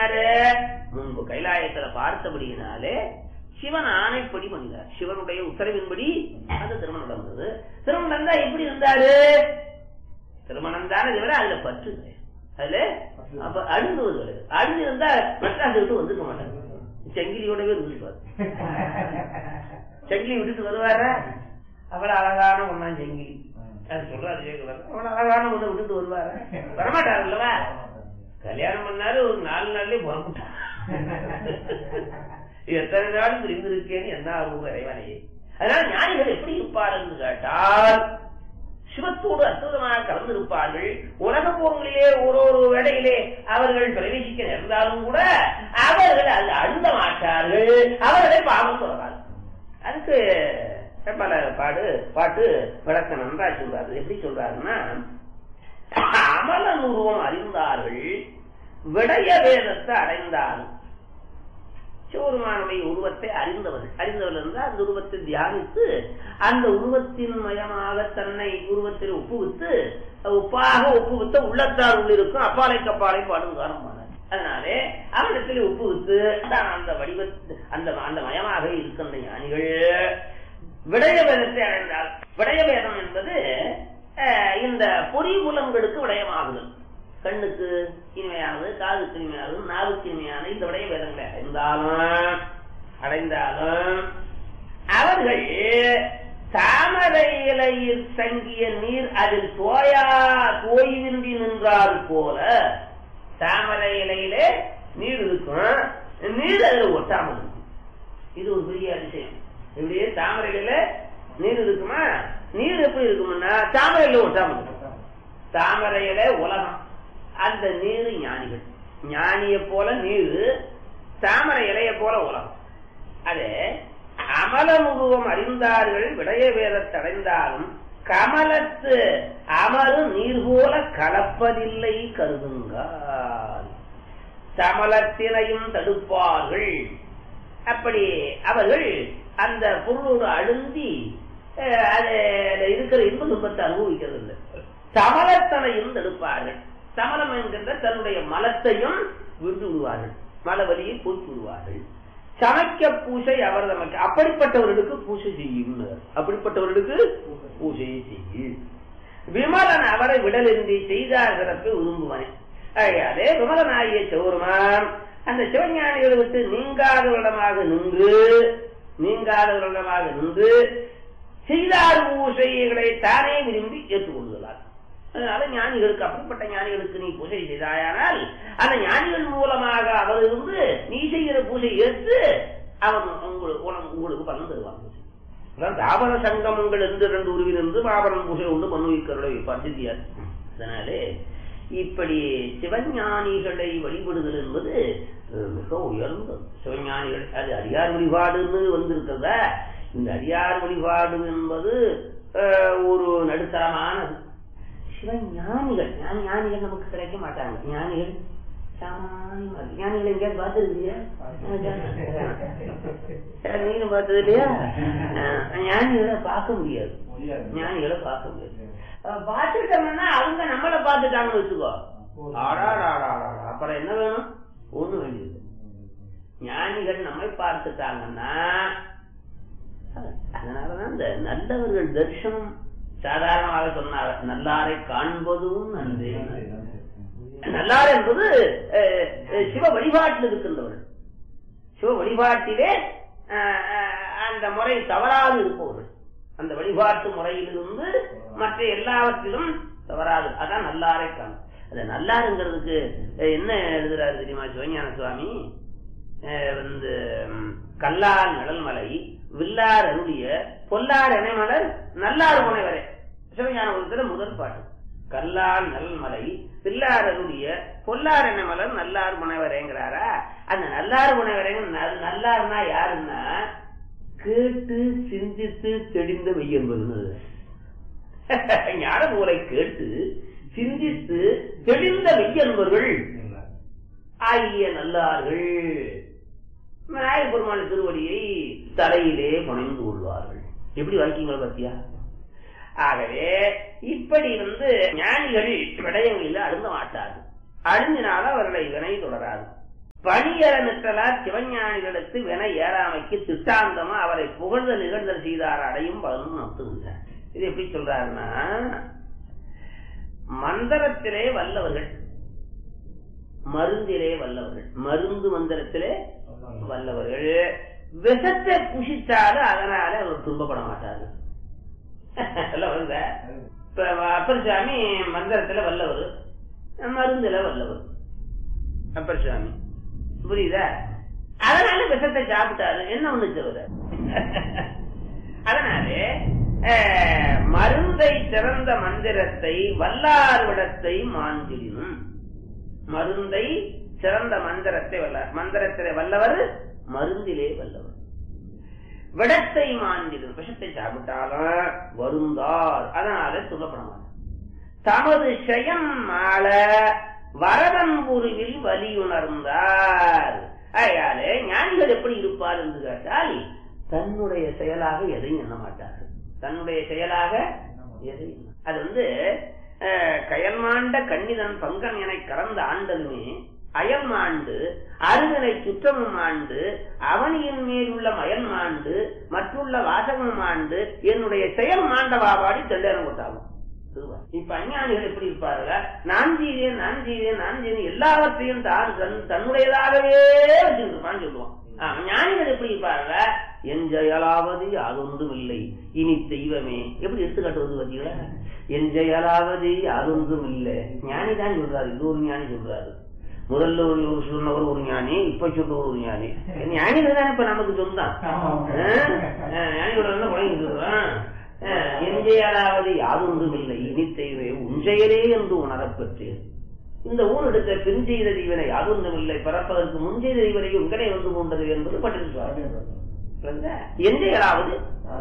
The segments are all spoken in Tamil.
பண்ணாரு முன்பு கைலாயத்துல பார்த்தபடியினாலே சிவன் ஆணைப்படி பண்ணினார் சிவனுடைய உத்தரவின்படி அந்த திருமணம் நடந்தது திருமணம் நடந்தா எப்படி இருந்தாரு திருமணம் தானே தவிர அதுல பற்று கிடையாது. அதுல அப்ப அழுந்துவது கிடையாது அழுந்து இருந்தா மெட்ராஸ் விட்டு வந்துக்க மாட்டாங்க செங்கிலியோடவே இருந்துருப்பாரு செங்கிலி விட்டுட்டு வருவாரா அவ்வளவு அழகான ஒண்ணா செங்கிலி அது சொல்றாரு கேட்கல அவ்வளவு அழகான ஒண்ணு விட்டுட்டு வருவாரா வரமாட்டாரு இல்லவா கல்யாணம் பண்ணாரு ஒரு நாலு நாள்லயே புறப்பட்டான் எத்தனை நாள் பிரிந்திருக்கேன்னு என்ன ஆகும் இறைவனே அதனால ஞானிகள் எப்படி இருப்பார்கள் கேட்டால் சிவத்தோடு அற்புதமாக கலந்திருப்பார்கள் உலக போர்களிலே ஒரு ஒரு வேளையிலே அவர்கள் பிரவேசிக்க நேர்ந்தாலும் கூட அவர்கள் அது அழுந்த மாட்டார்கள் அவர்களை பாவம் சொல்றார்கள் அதுக்கு பல பாடு பாட்டு விளக்க நன்றா சொல்றாரு எப்படி சொல்றாருன்னா அமலன் உருவம் அறிந்தார்கள் விடய வேதத்தை அடைந்தார்கள் சிவருமானுடைய உருவத்தை அறிந்தவர்கள் அறிந்தவர்கள் இருந்தால் அந்த உருவத்தை தியானித்து அந்த உருவத்தின் மயமாக தன்னை உருவத்தில் ஒப்புவித்து ஒப்பாக ஒப்புவித்த உள்ளத்தார் உள்ளிருக்கும் அப்பாலை கப்பாலை பாடும் காரணமானார் அதனாலே அவரிடத்தில் ஒப்புவித்து தான் அந்த வடிவ அந்த அந்த மயமாக இருக்கின்ற ஞானிகள் விடய வேதத்தை அடைந்தார் விடய வேதம் என்பது அஹ், இந்த பொறி புலங்களுக்கு விடயமாகுதல் கண்ணுக்கு இனிமையானது காதுக்கு இனிமையானது நாவுக்கு இனிமையான இந்த விடய வேதங்களை அடைந்தாலும் அடைந்தாலும் அவர்கள் தாமரை இலையில் தங்கிய நீர் அதில் தோயா தோய்வின்றி நின்றால் போல தாமரை இலையிலே நீர் இருக்கும் நீர் அதுல ஒட்டாமல் இருக்கும் இது ஒரு பெரிய அதிசயம் இப்படியே தாமரையில நீர் இருக்குமா நீர் எப்படி இருக்கும்னா தாமரையில ஒட்டாமல் இருக்கும் தாமரையில உலகம் அந்த நீர் ஞானிகள் ஞானிய போல நீர் தாமரை இலைய போல உலகம் அது அமலமுருவம் அறிந்தார்கள் விடய வேதத்தை அடைந்தாலும் கமலத்து அமரு நீர் போல கலப்பதில்லை கருதுங்கால் சமலத்தினையும் தடுப்பார்கள் அப்படி அவர்கள் அந்த பொருளோடு அழுந்தி அஹ், அதுல இருக்கிற இன்ப துன்பத்தை அனுபவிக்கிறது இல்லை சமலத்தனையும் தடுப்பார்கள் சமலம் என்கின்ற தன்னுடைய மலத்தையும் விட்டு விடுவார்கள் மலவலியை போக்கி விடுவார்கள் சமைக்க பூசை அவர் நமக்கு அப்படிப்பட்டவர்களுக்கு பூசை செய்யும் அப்படிப்பட்டவர்களுக்கு பூசையை செய்யும் விமலன் அவரை விடலின்றி செய்தார் சிறப்பை விரும்புவனே ஆகையாலே விமலனாகிய சிவருமான் அந்த சிவஞானிகளை விட்டு நீங்காதவரிடமாக நின்று நீங்காதவரிடமாக நின்று செய்தார் பூசைகளை தானே விரும்பி ஏற்றுக்கொள்கிறார் அதனால ஞானிகளுக்கு அப்படிப்பட்ட ஞானிகளுக்கு நீ பூஜை செய்தாயானால் அந்த ஞானிகள் மூலமாக அவர் இருந்து நீ செய்கிற பூஜை ஏற்று அவன் உங்களுக்கு உனக்கு- உங்களுக்கு பலன் தருவான் அதான் தாபர சங்கமங்கள் என்று ரெண்டு உருவிலிருந்து பாபரன் பூஜை உண்டு மனுவிக்கருளை பரிதியார் அதனாலே இப்படி சிவஞானிகளை வழிபடுதல் என்பது அஹ், மிக உயர்ந்தது சிவஞானிகள் அது அடியார் வழிபாடுன்னு வந்திருக்கிறதா இந்த அடியார் வழிபாடு என்பது அஹ், ஒரு நடுத்தரமானது சிவஞானிகள் ஞானி ஞானிகள் நமக்கு கிடைக்க மாட்டாங்க ஞானிகள் சாமானியமா ஞானிகள் எங்கேயாவது பார்த்துருக்கீங்க நீங்களும் பார்த்தது இல்லையா அஹ், ஞானிகளை பார்க்க முடியாது ஞானிகளை பார்க்க முடியாது அஹ், பார்த்துட்டோம்னா அவங்க நம்மளை பார்த்துட்டாங்கன்னு வச்சுக்கோ ஆடாடாடாடா அப்புறம் என்ன வேணும் ஒண்ணு வேண்டியது ஞானிகள் நம்மை பார்த்துட்டாங்கன்னா அதனாலதான் இந்த நல்லவர்கள் தரிசனம் சாதாரணமாக சொன்னார் நல்லாரை காண்பதும் நன்றே நல்லார் என்பது அஹ், அஹ், சிவ வழிபாட்டில் இருக்கின்றவர்கள் சிவ வழிபாட்டிலே அஹ், அஹ், அந்த முறை தவறாது இருப்பவர்கள் அந்த வழிபாட்டு முறையிலிருந்து மற்ற எல்லாவற்றிலும் தவறாது அதான் நல்லாரை காணும் அந்த நல்லாருங்கிறதுக்கு அஹ், என்ன எழுதுறாரு தெரியுமா சிவஞான சுவாமி அஹ், வந்து ம், கல்லார் நிழல்மலை வில்லார் அருளிய பொல்லார் இணைமலர் நல்லார் முனைவரே சிவஞான உலகத்துல முதல் பாட்டு கல்லார் நல்மலை பில்லார் அருளிய பொல்லார் இணைமலர் நல்லார் முனைவரேங்கிறாரா அந்த நல்லார் முனைவரேங்க நல்- நல்லார்னா யாருன்னா கேட்டு சிந்தித்து தெளிந்த மெய்யன்பது ஞான நூலை கேட்டு சிந்தித்து தெளிந்த மெய்யன்பர்கள் ஆகிய நல்லார்கள் விநாயகப் பெருமான திருவடியை தலையிலே புனைந்து கொள்வார்கள் எப்படி வாக்கியங்களை பத்தியா ஆகவே இப்படி வந்து ஞானிகள் விடயங்களில் அழுந்த மாட்டார்கள் அழுந்தினால அவர்களை வினை தொடராது பணியற நிற்றலார் சிவஞானிகளுக்கு வின ஏறாமைக்கு திட்டாந்தமா அவரை புகழ்தல் நிகழ்தல் செய்தார் அடையும் பலனும் நடத்துகின்றார் இது எப்படி சொல்றாருன்னா மந்திரத்திலே வல்லவர்கள் மருந்திலே வல்லவர்கள் மருந்து மந்திரத்திலே வல்லவர்கள் விஷத்தை புஷித்தாலும் அதனால அவர் துன்பப்பட மாட்டாரு எல்லாம் வருங்க இப்ப அப்பர் சாமி மந்திரத்துல வல்லவர் மருந்துல வல்லவர் அப்பர் சாமி புரியுதா அதனால விஷத்தை சாப்பிட்டாரு என்ன ஒண்ணு தவிர அதனாலே அஹ், மருந்தை சிறந்த மந்திரத்தை வல்லார் விடத்தை மாஞ்சிலினும் மருந்தை சிறந்த மந்திரத்தை வல்லார் மந்திரத்திலே வல்லவர் மருந்திலே வல்லவர் விடத்தை மாஞ்சிலும் விஷத்தை சாப்பிட்டாலும் வருந்தார் அதனால சொல்லப்பட மாட்டார் தமது செயம் மாள வரதன் குருவில் வலியுணர்ந்தார் அயாலே ஞானிகள் எப்படி இருப்பார் என்று கேட்டால் தன்னுடைய செயலாக எதையும் எண்ண மாட்டார்கள் தன்னுடைய செயலாக எதையும் எண்ண- அது வந்து அஹ், கயல்மாண்ட கண்ணிதன் பங்கன் என கறந்த ஆண்டதுமே அயல் மாண்டு அருகனை சுற்றமும் ஆண்டு அவனியின் மேல் உள்ள மயல் மாண்டு மற்றுள்ள வாசகம் ஆண்டு என்னுடைய செயல் மாண்டவாபாடி தெள்ளேரம் கொட்டாகும் இப்ப அஞ்ஞானிகள் எப்படி இருப்பார்கள் நான் செய்தேன் நான் செய்தேன் நான் செய்தேன் எல்லாவற்றையும் தான் தன் தன்னுடையதாகவே வச்சிருப்பான்னு சொல்லுவான் ஆ, ஞானிகள் எப்படி இருப்பார்கள் என் செயலாவது யாதொன்றும் இல்லை இனி தெய்வமே எப்படி எடுத்துக்காட்டுவது பார்த்தீங்களா என் செயலாவது யாதொன்றும் இல்லை ஞானி தான் சொல்றாரு இது ஒரு ஞானி சொல்றாரு முதல்ல ஒரு ஒரு சொன்னவர் ஒரு ஞானி இப்ப சொல்றவர் ஒரு ஞானி ஞானிகள் தானே இப்ப நமக்கு சொந்தம் ஞானிகளோட என்ன குழந்தை சொல்றான் எஞ்சையாலாவது யாதொன்றும் இல்லை இனி தெய்வே உஞ்செயலே என்று உணரப் பெற்றேன் இந்த ஊர் எடுத்த பின் செய்த தெய்வனை யாதொன்றும் இல்லை பிறப்பதற்கு முன் செய்த தெய்வனை உங்கனை வந்து கொண்டது என்பது பட்டிருப்பார் எஞ்சையலாவது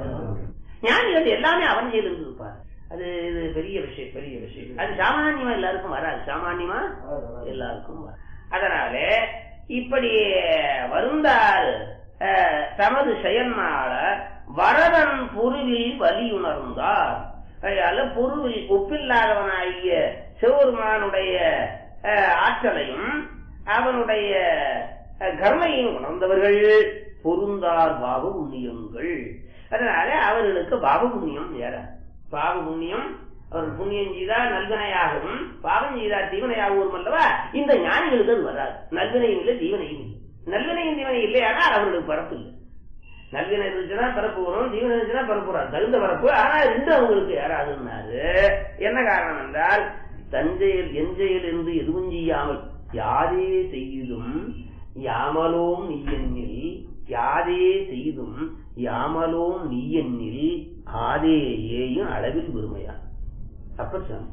ஞானிகள் எல்லாமே அவன் செய்து இருப்பார் அது இது பெரிய விஷயம் பெரிய விஷயம் அது சாமானியமா எல்லாருக்கும் வராது சாமானியமா எல்லாருக்கும் வராது. அதனால இப்படி வருந்தார் அஹ், தமது செயல்மால வரதன் பொருவில் வலியுணர்ந்தார் அதனால பொருவில் ஒப்பில்லாதவனாகிய சிவபெருமானுடைய அஹ், ஆற்றலையும் அவனுடைய அஹ், கர்மையும் உணர்ந்தவர்கள் பொருந்தார் பாவ புண்ணியங்கள் அதனால அவர்களுக்கு பாவ புண்ணியம் ஏற பாவ புண்ணியம் அவர் புண்ணியம் செய்தா நல்வினையாகவும் பாவம் செய்தா தீவனையாகவும் அல்லவா இந்த ஞானிகளுக்கு அது வராது நல்வினையும் இல்லை தீவனையும் இல்லை நல்வினையும் தீவனை இல்லையானால் அவர்களுக்கு பரப்பு இல்லை நல்வினை இருந்துச்சுன்னா பரப்பு வரும் தீவனை இருந்துச்சுன்னா பரப்பு வராது தகுந்த பரப்பு ஆனா ரெண்டு அவங்களுக்கு யாராதுன்னாரு என்ன காரணம் என்றால் தஞ்சையில் எஞ்சையில் என்று எதுவும் செய்யாமல் யாரே செய்தும் யாமலோம் நீயெண்ணில் யாதே செய்தும் யாமலோம் நீயெண்ணில் ஆதேயேயும் அளவில் பெருமையா அப்ப சொன்ன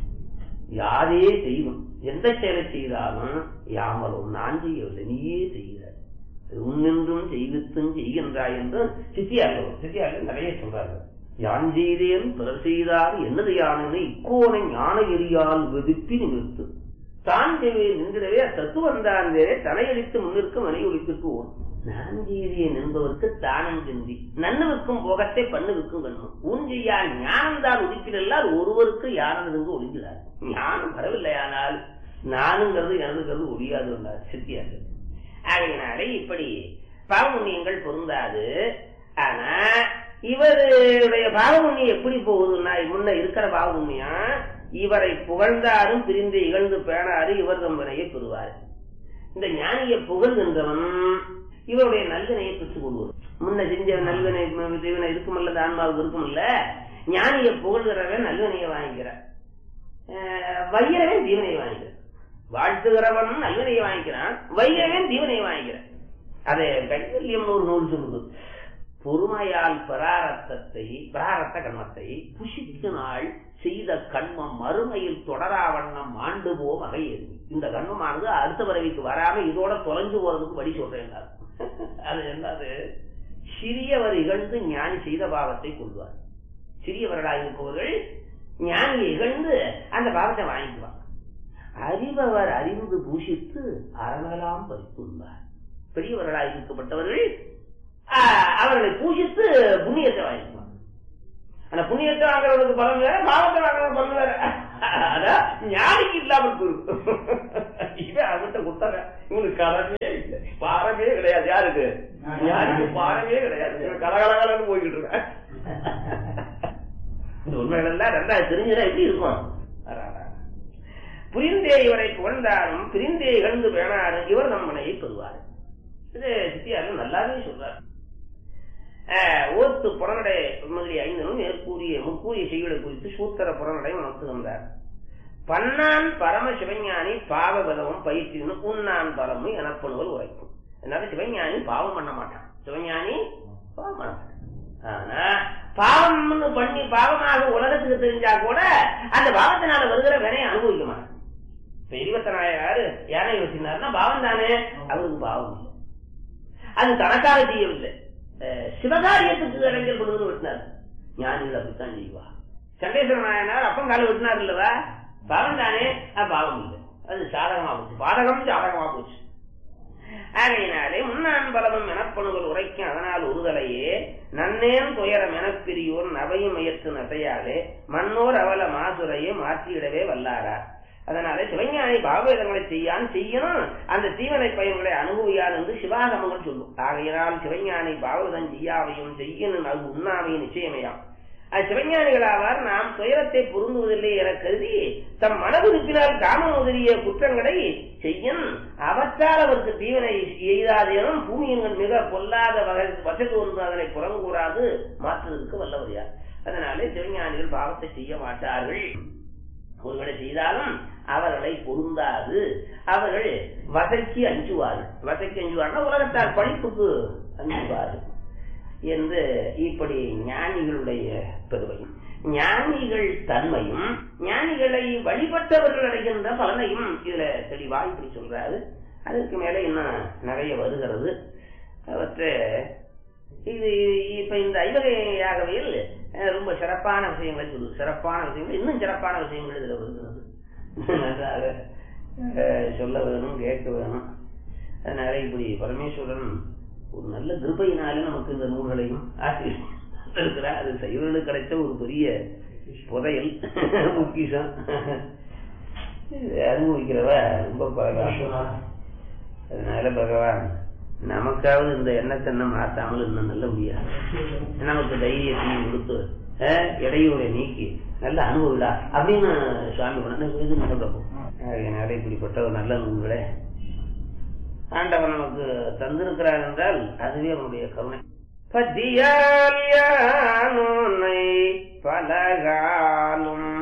யாரே செய்தும் எந்த செயலை செய்தாலும் யாமலும் நான் செய்யவில்லை நீயே செய்கிறாய் உன்னின்றும் செய்வித்தும் செய்கின்றாய் என்று சித்தியார்கள் சித்தியார்கள் நிறைய சொல்றார்கள் யான் செய்தேன் பிறர் செய்தார் என்னது யானை இக்கோனை ஞான எரியால் வெதுப்பி நிமிர்த்து தான் செய்வேன் நின்றிடவே தத்துவந்தான் வேறே தலையளித்து முன்னிற்கும் மனை ஒழிப்பிற்கு ஓர் நான் செய்தேன் என்பவருக்கு தானம் சிந்தி நன்னுவிற்கும் போகத்தை பண்ணுவிற்கும் கண்ணும் உன் செய்யா ஞானம் தான் உதிப்பிடல்லால் ஒருவருக்கு யானது ஒழிஞ்சிடார் ஞானம் வரவில்லையானால் நானுங்கிறது எனதுங்கிறது ஒழியாது என்றார் சித்தியார்கள் ஆகையினாலே இப்படி பாவமுண்ணியங்கள் பொருந்தாது ஆனா இவருடைய பாவமுண்ணியம் எப்படி போகுதுன்னா முன்ன இருக்கிற பாவமுண்ணியம் இவரை புகழ்ந்தாரும் பிரிந்து இகழ்ந்து பேணாரு இவர் தம்பனையை பெறுவார் இந்த ஞானியை புகழ்கின்றவன் இவருடைய நல்லினையை பெற்றுக் கொள்வது முன்ன செஞ்ச நல்லினை தீவனை இருக்குமல்ல இந்த ஆன்மாவுக்கு இருக்குமல்ல ஞானியை புகழ்கிறவன் நல்லினையை வாங்கிக்கிறான் அஹ் வையவன் தீவனையை வாங்கிக்கிறான் வாழ்த்துகிறவன் நல்லினையை வாங்கிக்கிறான் வையவன் தீவனையை வாங்கிக்கிறான் அது கைவல்யம் ஒரு நூல் சொல்லுது பொறுமையால் பிராரத்தத்தை பிராரத்த கண்மத்தை புஷிக்கு நாள் செய்த கண்மம் மறுமையில் தொடராவண்ணம் ஆண்டு போ வகையேறி இந்த கண்மமானது அடுத்த பிறவிக்கு வராம இதோட தொலைஞ்சு போறதுக்கு வழி சொல்றேன் அது என்னது சிறியவர் இகழ்ந்து ஞானி செய்த பாவத்தை கொள்வார் சிறியவர்களாக இருப்பவர்கள் ஞானியை இகழ்ந்து அந்த பாவத்தை வாங்கிக்குவாங்க அறிபவர் அறிந்து பூஷித்து அறமெல்லாம் பறித்துள்ளார் பெரியவர்களாக இருக்கப்பட்டவர்கள் ஆஹ், அவர்களை பூஜித்து புண்ணியத்தை வாங்கிக்குவாங்க அந்த புண்ணியத்தை வாங்குறதுக்கு பலன் வேற பாவத்தை வாங்குறது பலன் வேற அதான் ஞானிக்கு இல்லாமல் குரு இவன் அவன்கிட்ட குத்தக இவனுக்கு கலமே இல்லை பாரமே கிடையாது யாருக்கு ஞானிக்கு பாரமே கிடையாது இவன் கலகலகலன்னு போய்கிட்டு இருக்கான் இந்த உண்மைகள் எல்லாம் ரெண்டாவது தெரிஞ்சுதான் எப்படி இருக்கும் அடாடா. புரிந்தே இவரை புகழ்ந்தாலும் பிரிந்தே இகழ்ந்து வேணாரும் இவர் நம்மனையை பெறுவார் இது சித்தியாரும் நல்லாவே சொல்றார் ஆஹ், ஓத்து புறநடை முதலிய ஐந்தனும் மேற்கூறிய முக்கூறிய செய்களை குறித்து சூத்திர புறநடை உணர்த்து வந்தார் பன்னான் பரம சிவஞானி பாவ பலமும் பயிற்சினும் உன்னான் பலமும் எனப்படுவது உரைக்கும் அதனால சிவஞானி பாவம் பண்ண மாட்டான் சிவஞானி பாவம் பண்ண மாட்டான் ஆனா பாவம்னு பண்ணி பாவமாக உலகத்துக்கு தெரிஞ்சா கூட அந்த பாவத்தினால வருகிற வினையை அனுபவிக்க மாட்டான் இப்ப இருபத்தனாயிரம் யானை வச்சிருந்தாருன்னா பாவம் தானே அவருக்கு பாவம் இல்லை அது தனக்காக செய்யவில்லை அஹ் சிவகாரியத்துக்கு இளைஞர் கொண்டு வந்து வெட்டினார் ஞானிகள் அப்படித்தான் செய்வா சண்டேஸ்வர நாயனார் அப்பம் கால வெட்டினார் இல்லவா பாவம் தானே அது பாவம் இல்லை அது சாதகமா போச்சு பாதகம் சாதகமா போச்சு ஆகையினாலே முன்னான் பலமும் எனப்படுகள் உரைக்கும் அதனால் ஒருதலையே நன்னேன் துயரம் எனப்பிரியோர் நவையும் முயற்று நசையாலே மன்னோர் அவல மாசுரையை மாற்றியிடவே வல்லாரா அதனால சிவஞானி பாவவேதங்களை செய்யான் செய்யணும் அந்த தீவனை பயன்களை அனுபவியான் என்று சிவாகமங்கள் சொல்லும் ஆகையினால் சிவஞானி பாவதம் செய்யாவையும் செய்யணும் அது உண்ணாமையும் நிச்சயமையாம் அது சிவஞானிகளாவார் நாம் துயரத்தை பொருந்துவதில்லை என கருதி தம் மனதுறுப்பினால் காம முதலிய குற்றங்களை செய்யும் அவற்றால் அவருக்கு தீவனை எய்தாதேனும் பூமியங்கள் மிக பொல்லாத வகை வசதி ஒன்று அதனை புறங்கூறாது மாற்றுவதற்கு வல்லவர் யார் அதனாலே சிவஞானிகள் பாவத்தை செய்ய மாட்டார்கள் ஒருவேளை செய்தாலும் அவர்களை பொருந்தாது அவர்கள் வசைக்கு அஞ்சுவார்கள் வசைக்கு அஞ்சுவார்கள் உலகத்தார் படிப்புக்கு அஞ்சுவார்கள் என்று இப்படி ஞானிகளுடைய பெருமையும் ஞானிகள் தன்மையும் ஞானிகளை வழிபட்டவர்கள் அடைகின்ற பலனையும் இதுல தெளிவா இப்படி சொல்றாரு அதுக்கு மேல இன்னும் நிறைய வருகிறது அவற்றை இது இப்ப இந்த ஐவகையாகவையில் அஹ், ரொம்ப சிறப்பான விஷயங்களை சொல்லு சிறப்பான விஷயங்கள் இன்னும் சிறப்பான விஷயங்கள் இதுல வருகிறது நன்றாக அஹ், சொல்ல வேணும் கேட்க வேணும் அதனால இப்படி பரமேஸ்வரன் ஒரு நல்ல கிருபையினாலே நமக்கு இந்த நூல்களையும் ஆசிரியர் அது சைவர்களுக்கு கிடைச்ச ஒரு பெரிய புதையல் முக்கியம் இது அனுபவிக்கிறவ ரொம்ப பரவாயில்ல அதனால பகவான் நமக்காவது இந்த எண்ணத்தை நம்ம மாத்தாமல் இன்னும் நல்ல முடியாது நமக்கு தைரியத்தையும் கொடுத்து அஹ், இடையூறை நீக்கி நல்ல அனுபவிடா அப்படின்னு சுவாமி பண்ண இது நடக்கும் அதனால இப்படிப்பட்ட ஒரு நல்ல நூல்களை ஆண்டவன் நமக்கு தந்திருக்கிறார் என்றால் அதுவே அவனுடைய கருணை பதியால் யானுனை பலகாலும்